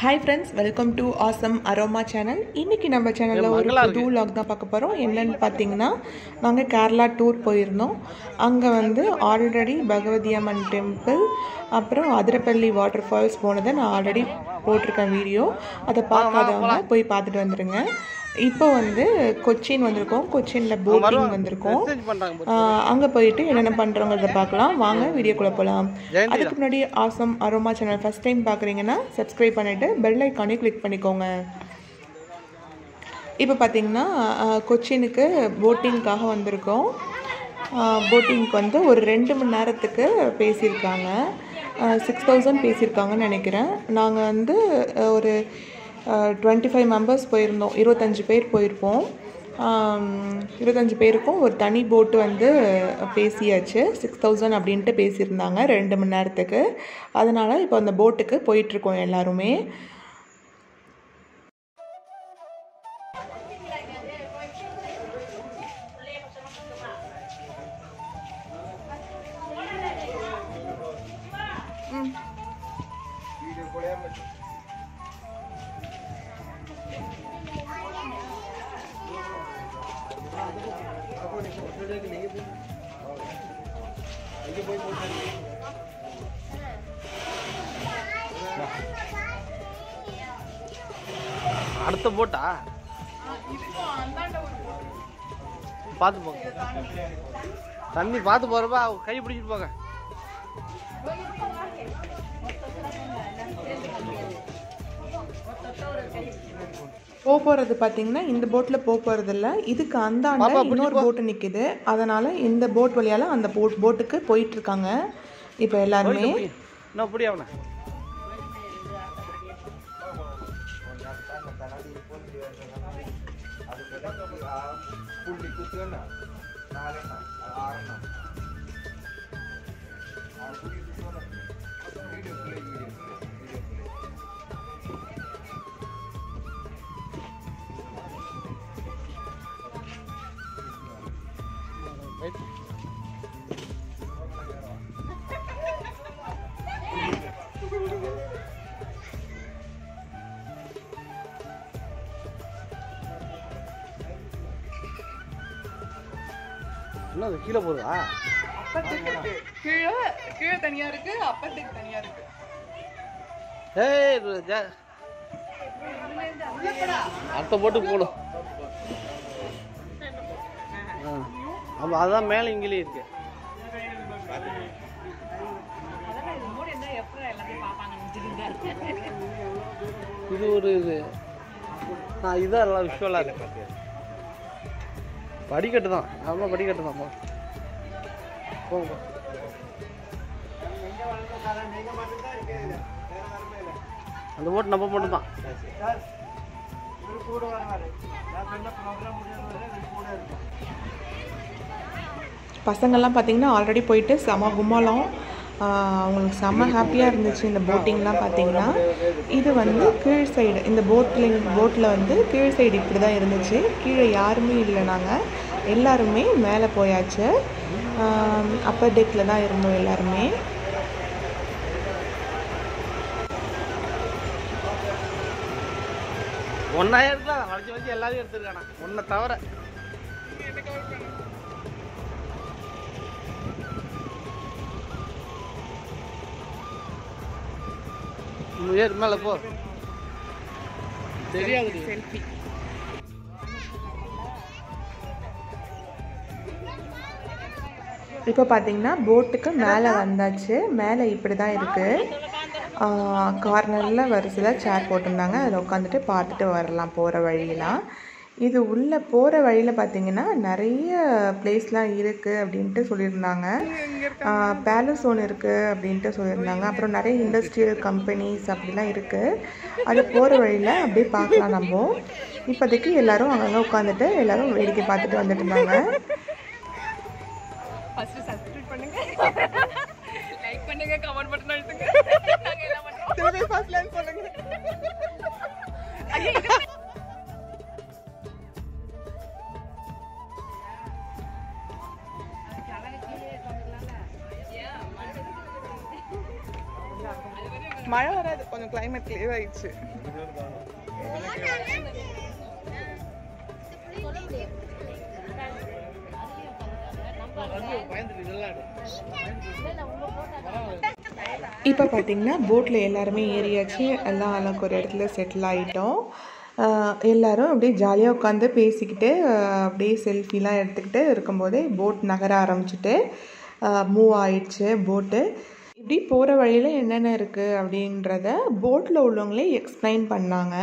Hi friends welcome to awesome aroma channel இன்னைக்கு நம்ம சேனலில் ஒரு புது vlog தான் பார்க்க போகிறோம் என்னன்னு பார்த்தீங்கன்னா நாங்கள் கேரளா டூர் போயிருந்தோம் அங்கே வந்து ஆல்ரெடி பகவதி அம்மன் டெம்பிள் அப்புறம் அதிரப்பள்ளி வாட்டர் ஃபால்ஸ் போனதை நான் ஆல்ரெடி போட்டிருக்கேன் வீடியோ அதை பார்க்காதவங்க போய் பார்த்துட்டு வந்துடுங்க இப்போ வந்து கொச்சின் வந்திருக்கோம் கொச்சினில் போட்டிங் வந்திருக்கோம் மெசேஜ் பண்றாங்க அங்கே போயிட்டு என்னென்ன பண்ணுறோங்கிறத பார்க்கலாம் வாங்க வீடியோக்குள்ளே போகலாம் அதுக்கு முன்னாடி awesome aroma channel first time பார்க்குறீங்கன்னா சப்ஸ்கிரைப் பண்ணிவிட்டு பெல் ஐக்கானே கிளிக் பண்ணிக்கோங்க இப்போ பார்த்தீங்கன்னா அஹ், கொச்சினுக்கு போட்டிங்க்காக வந்திருக்கோம் போட்டிங்க்கு வந்து ஒரு ரெண்டு மணி நேரத்துக்கு பேசியிருக்காங்க சிக்ஸ் தௌசண்ட் பேசியிருக்காங்கன்னு நினைக்கிறேன் நாங்கள் வந்து அஹ், ஒரு டுவெண்ட்டி ஃபைவ் மெம்பர்ஸ் போயிருந்தோம் இருபத்தஞ்சு பேர் போயிருப்போம் ஆம், இருபத்தஞ்சு பேருக்கும் ஒரு தனி போட்டு வந்து பேசியாச்சு சிக்ஸ் தௌசண்ட் அப்படின்ட்டு பேசியிருந்தாங்க ரெண்டு மணி நேரத்துக்கு அதனால் இப்போ அந்த போட்டுக்கு போயிட்டுருக்கோம் எல்லாருமே அடுத்த போட்டா பார்த்து போங்க தண்ணி பார்த்து போறப்ப கை பிடிச்சிட்டு போங்க போக போகிறது பார்த்தீங்கன்னா இந்த போட்டில் போக போகிறது இல்லை இதுக்கு அந்தாண்ட இன்னொரு போட்டு நிற்குது அதனால் இந்த போட் வழியால் அந்த போட் போட்டுக்கு போயிட்டுருக்காங்க இப்போ எல்லாருமே என்ன புடி அவனை என்ன அது கீழே போகுதா கீழே கீழே தனியாக இருக்குது அப்பத்துக்கு தனியாக இருக்குது ஏய் இது ஜா- அடுத்த போட்டுக்கு போடும் ஆ. ஆமா அதான் மேல இங்கிலே இருக்கு இது ஒரு இது ஆ இதான் எல்லாம் விஷுவலாக இருக்கு படிக்கட்டு தான் அவ்வளோ படிக்கட்டு தான் போ போங்க அந்த போட்டு நம்ம மட்டும் தான் பசங்கள்லாம் பார்த்தீங்கன்னா ஆல்ரெடி போயிட்டு செம கும்மாலம் ஆஹ் அவங்களுக்கு செம்ம ஹாப்பியாக இருந்துச்சு இந்த போட்டிங்லாம் பார்த்தீங்கன்னா இது வந்து கீழ் சைடு இந்த போட்டில் போட்டில் வந்து கீழ் சைடு இப்படி தான் இருந்துச்சு கீழே யாருமே இல்லை நாங்கள் எல்லாருமே மேலே போயாச்சு அப்பர் டெக்கில் தான் இருந்தோம் எல்லாருமே ஒன்னாயிரம் தான் வளைச்சு வச்சு எல்லாரையும் எடுத்துருக்கானா ஒன்றை தவிர இன்னும் ஏறு மேலே போ தெரியாது செல்ஃபி இப்போ பார்த்தீங்கன்னா போட்டுக்கு மேலே வந்தாச்சு மேலே இப்படி தான் இருக்குது கார்னரில் வரிசையில் சேர் போட்டிருந்தாங்க அதில் உட்காந்துட்டு பார்த்துட்டு வரலாம் போகிற வழியெல்லாம் இது உள்ளே போகிற வழியில் பார்த்தீங்கன்னா நிறைய பிளேஸ்லாம் இருக்குது அப்படின்ட்டு சொல்லியிருந்தாங்க பேலஸ் ஒன்று இருக்குது அப்படின்ட்டு சொல்லியிருந்தாங்க அப்புறம் நிறைய இண்டஸ்ட்ரியல் கம்பெனிஸ் அப்படிலாம் இருக்குது அது போகிற வழியில் அப்படியே பார்க்கலாம் நம்ம இப்போதைக்கு எல்லாரும் அங்கங்கே உட்காந்துட்டு எல்லாரும் வேடிக்கை பார்த்துட்டு வந்துட்டு இருந்தாங்க ஃபர்ஸ்ட் சப்ஸ்கிரைப் பண்ணுங்க லைக் பண்ணுங்க கமெண்ட் பட்டன் அழுத்துங்க நாங்க என்ன பண்றோம் திரும்பி ஃபர்ஸ்ட் லைன் சொல்லுங்க ஐயோ இது மழை வராது கொஞ்சம் கொஞ்சம் கிளைமேட் கிளியர் ஆயிடுச்சு பயந்துட்டு விளையாடு இப்போ பார்த்தீங்கன்னா போட்டில் எல்லாருமே ஏறியாச்சு எல்லாம் அளவுக்கு ஒரு இடத்துல செட்டில் ஆகிட்டோம் எல்லாரும் அப்படியே ஜாலியாக உட்காந்து பேசிக்கிட்டு ஆஹ் அப்படியே செல்ஃபிலாம் எடுத்துக்கிட்டு இருக்கும்போதே போட் நகர ஆரம்பிச்சிட்டு மூவ் ஆயிடுச்சு போட்டு இப்படி போகிற வழியில் என்னென்ன இருக்குது அப்படின்றத போட்டில் உள்ளவங்களே எக்ஸ்பிளைன் பண்ணாங்க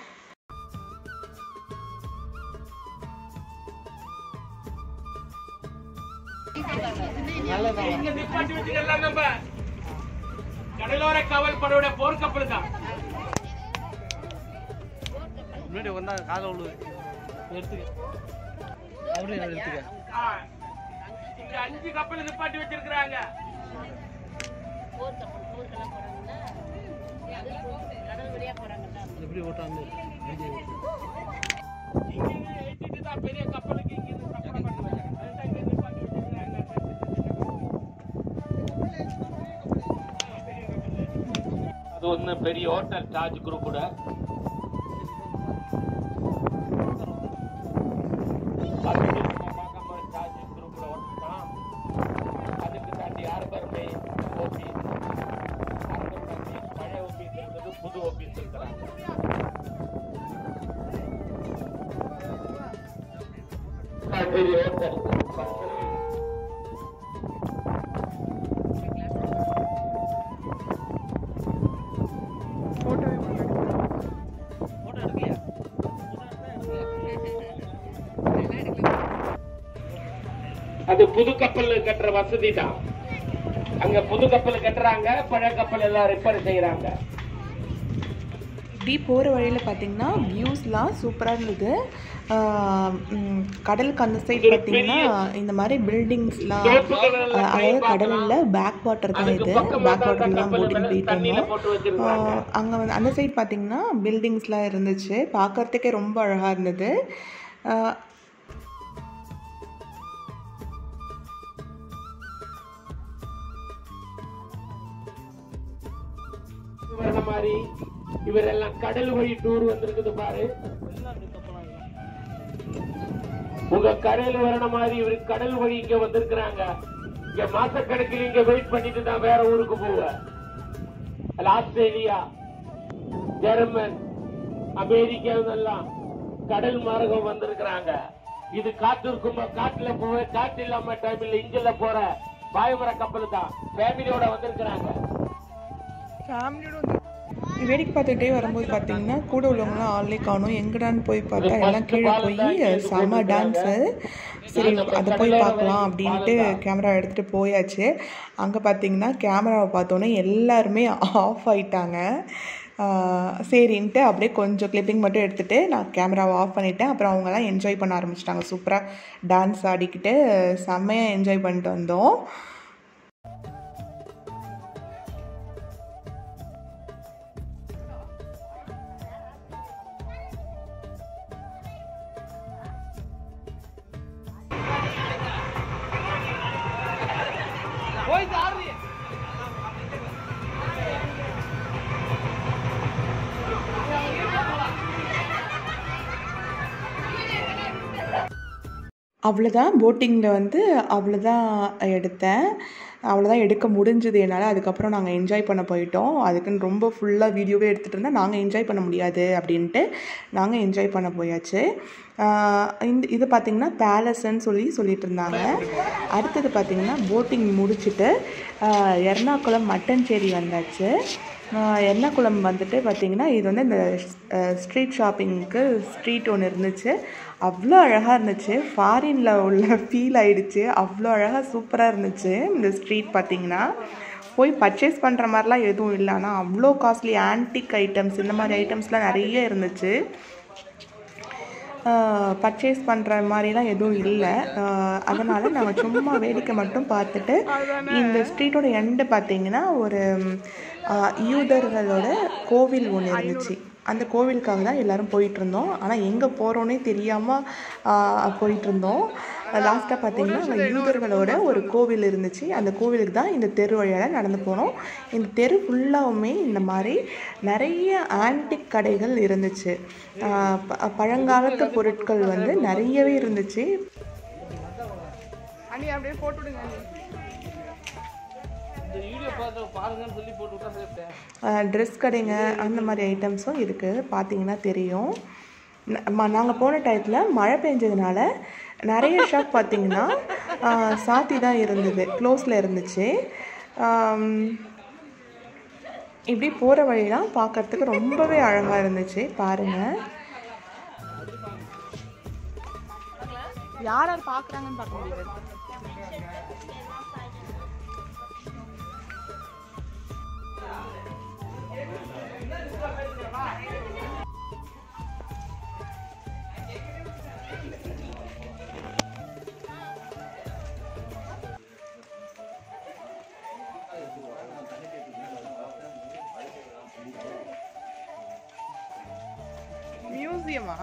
இங்க நிப்பாட்டி வச்சுக்கலாம் நம்ம கடலோர காவல் படையோட போர்க்கப்பல் தான் முன்னாடி வந்தா காலை விழுது எடுத்துக்க அப்படியே எடுத்துக்க ஆ. இங்க அஞ்சு கப்பல் நிப்பாட்டி வச்சிருக்கிறாங்க எப்படி ஓட்டாந்து இங்க இருந்து ஏத்திட்டு தான் பெரிய கப்பலுக்கு இங்க இருந்து சப்பரம் பண்ணுவாங்க அதுதான் இங்க நிப்பாட்டி வச்சிருக்கிறாங்க அது ஒண்ணு பெரிய ஹோட்டல் டாஜ் குரூப் கூட டாஜ் குரூப் ஹோட்டல் தான் அதுக்கு தாண்டி ஆர்பர் பே ஆபீஸ் ஆர்பர் தாண்டி பழைய ஆபீஸ் இருக்குது புது ஆபீஸ் இருக்கிறாங்க பெரிய ஹோட்டல் போட்டோ எடுக்கலையா அது புது கப்பல் கட்டுற வசதி தான் அங்க புது கப்பல் கட்டுறாங்க பழைய கப்பல் எல்லாம் ரிப்பேர் செய்யறாங்க இப்படி போகிற வழியில் பார்த்தீங்கன்னா வியூஸ்லாம் சூப்பராக இருந்தது ஆஹ் உம் கடலுக்கு அந்த சைடு பார்த்தீங்கன்னா இந்த மாதிரி பில்டிங்ஸ்லாம் அதாவது கடலில் பேக் வாட்டர் தான் இது பேக் வாட்டர்லாம் போட்டிங் போயிட்டு இருந்தோம் அங்கே வந்து அந்த சைடு பார்த்தீங்கன்னா பில்டிங்ஸ்லாம் இருந்துச்சு பார்க்கறதுக்கே ரொம்ப அழகாக இருந்தது ஆஹ் வர்ற மாதிரி இவரெல்லாம் கடல் வழி டூர் வந்திருக்குது பாரு உங்க கரையில வரண மாதிரி இவர் கடல் வழி இங்க வந்திருக்கிறாங்க இங்க மாசக்கணக்கில் இங்க வெயிட் பண்ணிட்டு தான் வேற ஊருக்கு போவேன் ஆஸ்திரேலியா ஜெர்மன் அமெரிக்கா எல்லாம் கடல் மார்க்கம் வந்திருக்கிறாங்க இது காத்து இருக்குமா காட்டுல போவ காட்டு இல்லாம டைம்ல இஞ்சில போற பாய்மர கப்பல் தான் ஃபேமிலியோட வந்திருக்கிறாங்க வேடிக்கை பார்த்துக்கிட்டே வரும்போது பார்த்தீங்கன்னா கூட உள்ளவங்களாம் ஆளே காணும் எங்கடான்னு போய் பார்த்தா எல்லாம் கீழே போய் செம்ம டான்ஸு சரி அதை போய் பார்க்கலாம் அப்படின்ட்டு கேமரா எடுத்துகிட்டு போயாச்சு அங்கே பார்த்தீங்கன்னா கேமராவை பார்த்தோன்னே எல்லாருமே ஆஃப் ஆயிட்டாங்க ஆஹ் சரின்ட்டு அப்படியே கொஞ்சம் கிளிப்பிங் மட்டும் எடுத்துகிட்டு நான் கேமராவை ஆஃப் பண்ணிட்டேன் அப்புறம் அவங்கெல்லாம் என்ஜாய் பண்ண ஆரம்பிச்சிட்டாங்க சூப்பராக டான்ஸ் ஆடிக்கிட்டு செம்மையாக என்ஜாய் பண்ணிட்டு வந்தோம் போய் தாரு அவ்வளோதான் போட்டிங்கில் வந்து அவ்வளோதான் எடுத்தேன் அவ்வளோதான் எடுக்க முடிஞ்சது என்னால் அதுக்கப்புறம் நாங்கள் என்ஜாய் பண்ண போயிட்டோம் அதுக்குன்னு ரொம்ப ஃபுல்லாக வீடியோவே எடுத்துகிட்டு இருந்தால் நாங்கள் என்ஜாய் பண்ண முடியாது அப்படின்ட்டு நாங்கள் என்ஜாய் பண்ண போயாச்சு ஆஹ் இந்த இது பார்த்திங்கன்னா பேலஸ்ன்னு சொல்லி சொல்லிட்டு இருந்தாங்க அடுத்தது பார்த்திங்கன்னா போட்டிங் முடிச்சுட்டு ஆஹ் எர்ணாகுளம் மட்டஞ்சேரி வந்தாச்சு ஆஹ் எர்ணாகுளம் வந்துட்டு பார்த்திங்கன்னா இது வந்து இந்த ஸ்ட்ரீட் ஷாப்பிங்க்கு ஸ்ட்ரீட் ஒன்று இருந்துச்சு அவ்வளோ அழகாக இருந்துச்சு ஃபாரினில் உள்ள ஃபீல் ஆயிடுச்சு அவ்வளோ அழகாக சூப்பராக இருந்துச்சு இந்த ஸ்ட்ரீட் பார்த்திங்கன்னா போய் பர்ச்சேஸ் பண்ணுற மாதிரிலாம் எதுவும் இல்லை ஆனால் அவ்வளோ காஸ்ட்லி ஆன்டிக் ஐட்டம்ஸ் இந்த மாதிரி ஐட்டம்ஸ்லாம் நிறைய இருந்துச்சு பர்ச்சேஸ் பண்ணுற மாதிரிலாம் எதுவும் இல்லை அதனால் நாங்கள் சும்மா வேடிக்கை மட்டும் பார்த்துட்டு இந்த ஸ்ட்ரீட்டோட எண்டு பார்த்தீங்கன்னா ஒரு ஆஹ், யூதர்களோட கோவில் ஒன்று இருந்துச்சு அந்த கோவிலுக்காக தான் எல்லாரும் போயிட்டு இருந்தோம் ஆனால் எங்கே போகிறோன்னே தெரியாமல் போயிட்டு இருந்தோம் லாஸ்ட்டாக பார்த்தீங்கன்னா அங்கே யூதர்களோட ஒரு கோவில் இருந்துச்சு அந்த கோவிலுக்கு தான் இந்த தெரு வழியால் நடந்து போனோம் இந்த தெரு ஃபுல்லாகவுமே இந்த மாதிரி நிறைய ஆன்டிக் கடைகள் இருந்துச்சு ஆஹ் ப- பழங்காலத்து பொருட்கள் வந்து நிறையவே இருந்துச்சு அண்ணி அப்படியே போட்டு விடுங்க அண்ணி இந்த வீடியோ பார்த்து பாருங்கன்னு சொல்லி போட்டு விட்டா சேர்த்தேன் ட்ரெஸ் கடைங்க அந்த மாதிரி ஐட்டம்ஸும் இருக்குது பார்த்தீங்கன்னா தெரியும் நாங்கள் போன டயத்தில் மழை பெஞ்சதுனால நிறைய ஷாப் பார்த்தீங்கன்னா ஆஹ், சாத்தி தான் இருந்தது க்ளோஸில் இருந்துச்சு ஆம், இப்படி போகிற வழிலாம் பார்க்கறதுக்கு ரொம்பவே அழகாக இருந்துச்சு பாருங்கள் யார் யார் பாக்குறாங்கன்னு பார்க்க முடியாது மியூசியமா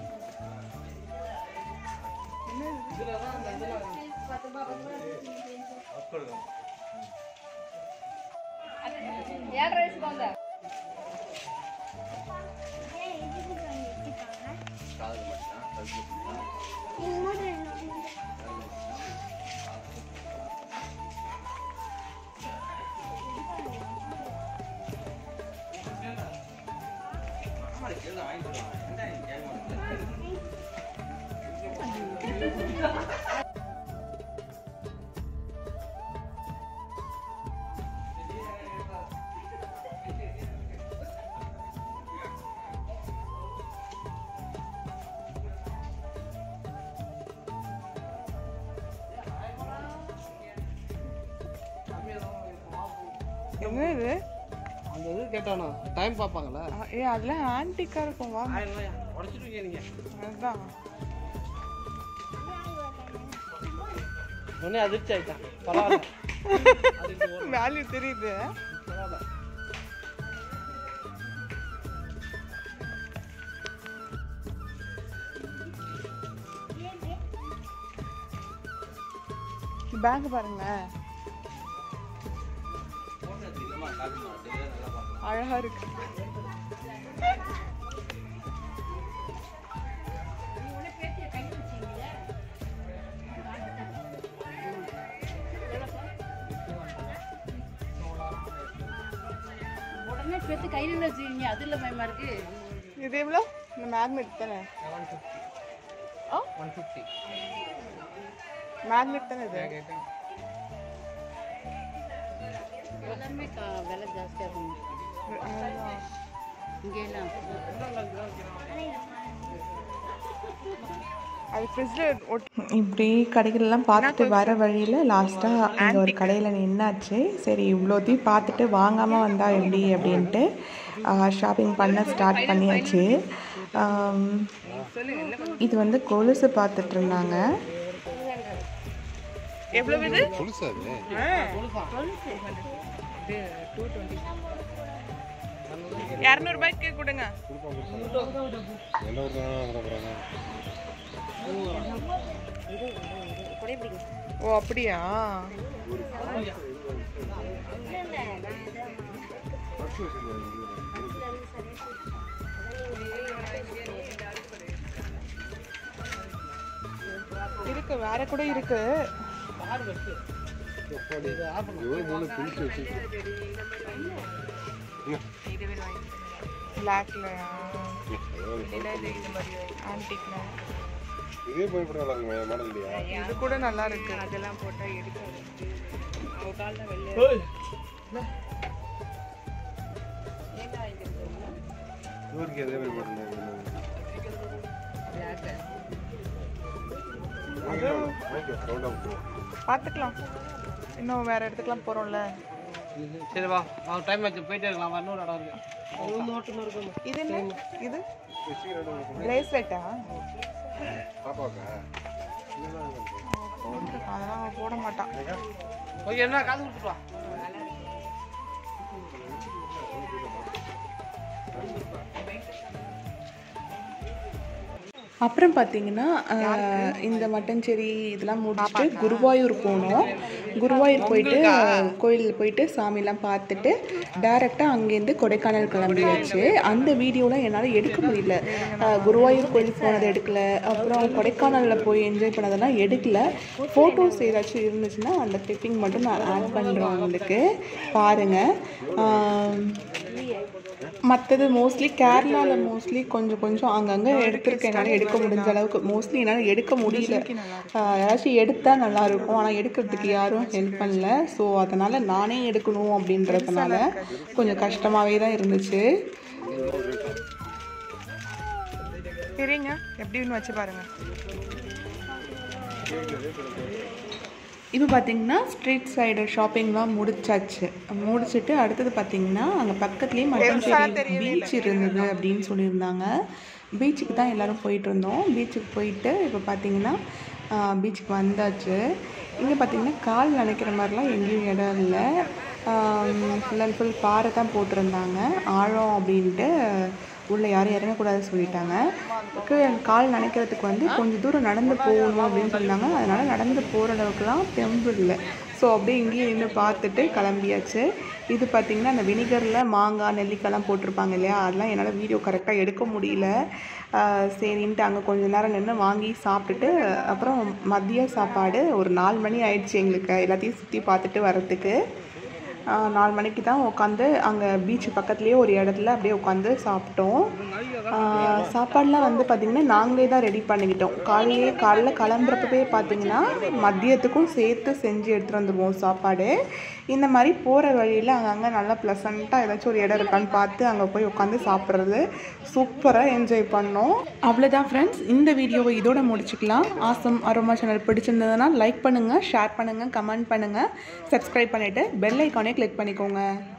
என்ன இது அந்த இது கேட்டானா டைம் பார்ப்பாங்களா ஆ, ஏ அதெல்லாம் ஆன்டிக்கா இருக்கும் வா ஆயிரம் ரூபாயா உடச்சிட்டு நீங்க அதுதான் உடனே அதிர்ச்சி ஆயிட்டான் பரவாயில்ல அதுக்கு ஒரு வேல்யூ தெரியுது பரவாயில்ல பேங்க் பாருங்களேன் அழகா இருக்கு உடனே பெத்து கையில வச்சுக்கீங்க அது இல்ல பயமா இருக்கு இது எவ்வளோ இந்த மேக்னெட் தானே ஆ ஒன் ஃபிஃப்டி மேக்னெட் தானே இது எல்லாமே கா- விலை ஜாஸ்தியா இருக்கும் அதுதான். இங்க எல்லாம் அது ஃப்ரிட்ஜில் ஒட்டி இப்படி கடைகளெல்லாம் பார்த்துட்டு வர வழியில் லாஸ்ட்டாக இங்கே ஒரு கடையில் நின்னாச்சு சரி இவ்வளோத்தையும் பார்த்துட்டு வாங்காமல் வந்தா எப்படி அப்படின்ட்டு ஷாப்பிங் பண்ண ஸ்டார்ட் பண்ணியாச்சு ஆம், இது வந்து கொலுசு பார்த்துட்டு இருந்தாங்க எவ்வளோ இது இரநூறுபாய்க்கு கொடுங்க ஓ அப்படியா இருக்கு வேற கூட இருக்கு பிளாக்ல ஆன்டிக்ல இதே பயப்படுறாங்க மாடல் இல்லையா இது கூட நல்லா இருக்கு அதெல்லாம் போட்டா எடுக்காது இவருக்கு எதே மாதிரி மாடல் பார்த்துக்கலாம் இன்னும் வேற இடத்துக்குலாம் போறோம்ல சரி வா அவன் டைம் ஆச்சு போயிட்டே இருக்கலாம் வா, இன்னொரு இடம் இருக்கு இது என்ன இது பிரேஸ்லெட்டா பாப்பாக்கா அதெல்லாம் அவன் போட மாட்டான் ஓகே என்ன காசு கொடுத்துட்டு வா அப்புறம் பார்த்தீங்கன்னா ஆஹ், இந்த மட்டஞ்சேரி இதெல்லாம் முடிச்சுட்டு குருவாயூர் போனோம் குருவாயூர் போயிட்டு கோயில் போயிட்டு சாமிலாம் பார்த்துட்டு டேரெக்டாக அங்கேருந்து கொடைக்கானல் கிளம்பியாச்சு அந்த வீடியோலாம் என்னால் எடுக்க முடியல ஆஹ், குருவாயூர் கோயில் போனது எடுக்கல அப்புறம் கொடைக்கானலில் போய் என்ஜாய் பண்ணதெல்லாம் எடுக்கல ஃபோட்டோஸ் ஏதாச்சும் இருந்துச்சுன்னா அந்த கிளிப்பிங் மட்டும் நான் ஆட் பண்ணுறேன் உங்களுக்கு பாருங்கள் மற்றது மோஸ்ட்லி கேரளாவில் மோஸ்ட்லி கொஞ்சம் கொஞ்சம் அங்கங்கே எடுத்திருக்கேன் என்னால் எடுக்க முடிஞ்ச அளவுக்கு மோஸ்ட்லி என்னால் எடுக்க முடியல ஆஹ் யாராச்சும் எடுத்தால் நல்லாயிருக்கும் ஆனால் எடுக்கிறதுக்கு யாரும் ஹெல்ப் பண்ணல ஸோ அதனால் நானே எடுக்கணும் அப்படின்றதுனால கொஞ்சம் கஷ்டமாகவே தான் இருந்துச்சு சரிங்க எப்படின்னு வச்சு பாருங்கள் இப்போ பார்த்தீங்கன்னா ஸ்ட்ரீட் சைடு ஷாப்பிங்லாம் முடிச்சாச்சு முடிச்சுட்டு அடுத்தது பார்த்தீங்கன்னா அங்கே பக்கத்துலேயே மட்டஞ்சேரி பீச் இருந்தது அப்படின்னு சொல்லியிருந்தாங்க பீச்சுக்கு தான் எல்லாரும் போயிட்டு இருந்தோம் பீச்சுக்கு போயிட்டு இப்போ பார்த்தீங்கன்னா பீச்சுக்கு வந்தாச்சு இங்கே பார்த்தீங்கன்னா கால் நினைக்கிற மாதிரிலாம் எங்கேயும் இடம் இல்லை ஃபுல் அண்ட் ஃபுல் பாறை தான் போட்டிருந்தாங்க ஆழம் அப்படின்ட்டு உள்ளே யாரும் இறங்கக்கூடாதுன்னு சொல்லிட்டாங்க க்கு- கால் நனைக்கிறதுக்கு வந்து கொஞ்சம் தூரம் நடந்து போகணும் அப்படின்னு சொன்னாங்க அதனால் நடந்து போகிற அளவுக்குலாம் தெம்பு இல்லை ஸோ அப்படியே இங்கேயே நின்று பார்த்துட்டு கிளம்பியாச்சு இது பார்த்திங்கன்னா அந்த வினிகரில் மாங்காய் நெல்லிக்காய்லாம் போட்டிருப்பாங்க இல்லையா அதெல்லாம் என்னால் வீடியோ கரெக்டாக எடுக்க முடியல ஆஹ் சரின்ட்டு அங்கே கொஞ்ச நேரம் நின்று வாங்கி சாப்பிட்டுட்டு அப்புறம் மதிய சாப்பாடு ஒரு நாலு மணி ஆயிடுச்சு எங்களுக்கு எல்லாத்தையும் சுற்றி பார்த்துட்டு வரத்துக்கு ஆஹ் நாலு மணிக்கு தான் உட்காந்து அங்கே பீச் பக்கத்துலேயே ஒரு இடத்துல அப்படியே உட்காந்து சாப்பிட்டோம் ஆஹ் சாப்பாடுலாம் வந்து பார்த்திங்கன்னா நாங்களே தான் ரெடி பண்ணிக்கிட்டோம் காலையிலே காலைல கிளம்புறப்பவே பார்த்திங்கன்னா மதியத்துக்கும் சேர்த்து செஞ்சு எடுத்துகிட்டு வந்துடுவோம் சாப்பாடு இந்த மாதிரி போகிற வழியில் அங்கங்கே நல்லா ப்ளசண்ட்டாக ஏதாச்சும் ஒரு இடம் இருக்கான்னு பார்த்து அங்கே போய் உட்காந்து சாப்பிட்றது சூப்பராக என்ஜாய் பண்ணோம் அவ்வளோதான் ஃப்ரெண்ட்ஸ் இந்த வீடியோவை இதோட முடிச்சுக்கலாம் ஆசம் அரோமா சேனல் பிடிச்சிருந்ததுன்னா லைக் பண்ணுங்கள் ஷேர் பண்ணுங்கள் கமெண்ட் பண்ணுங்கள் சப்ஸ்கிரைப் பண்ணிவிட்டு பெல் ஐக்கானே கிளிக் பண்ணிக்கோங்க